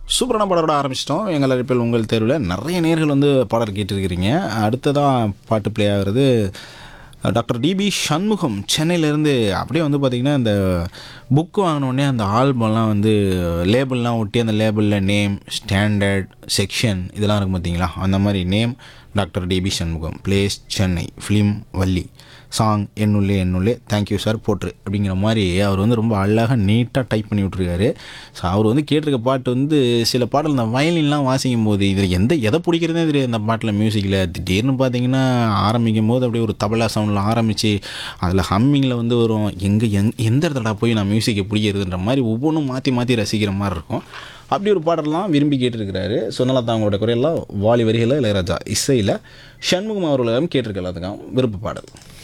சூப்பரான பாடலோட ஆரம்பிச்சிட்டோம் எங்கள் அழைப்பில் உங்கள் தேர்வில் நிறைய நேர்கள் வந்து பாடல் கேட்டிருக்கிறீங்க அடுத்ததாக பாட்டு ப்ளே ஆகிறது டாக்டர் டிபி சண்முகம் சென்னையிலேருந்து அப்படியே வந்து பார்த்திங்கன்னா இந்த புக்கு வாங்கினோடனே அந்த ஆல்பம்லாம் வந்து லேபிள்லாம் ஒட்டி அந்த லேபிளில் நேம் ஸ்டாண்டர்ட் செக்ஷன் இதெல்லாம் இருக்கும் பார்த்தீங்களா அந்த மாதிரி name doctor DP Shanmugam place Chennai film Valli song என்னுள்ளே என்னுள்ளே தேங்க்யூ சார் போட்ரு அப்படிங்கிற மாதிரி அவர் வந்து ரொம்ப அழகாக நீட்டாக டைப் பண்ணி விட்ருக்காரு ஸோ அவர் வந்து கேட்டிருக்க பாட்டு வந்து சில பாடல் இந்த வயலின்லாம் வாசிக்கும் போது இதில் எந்த எதை பிடிக்கிறதே தெரியாது இந்த பாட்டில் மியூசிக்கில் திடீர்னு பார்த்தீங்கன்னா ஆரம்பிக்கும் போது அப்படியே ஒரு தபலா சவுண்டில் ஆரம்பித்து அதில் ஹம்மிங்கில் வந்து வரும் எங்கே எங் எந்த இடத்துல போய் நான் மியூசிக்கை பிடிக்கிறதுன்ற மாதிரி ஒவ்வொன்றும் மாற்றி மாற்றி ரசிக்கிற மாதிரி இருக்கும் அப்படி ஒரு பாடலாம் விரும்பி கேட்டிருக்கிறாரு சொன்னால தான் அவங்களோட குறையெல்லாம் வாலி வரிகளில் இளையராஜா இசையில் சண்முகம் அவர்களிடம் கேட்டிருக்க எல்லாத்துக்கும் விருப்ப பாடல்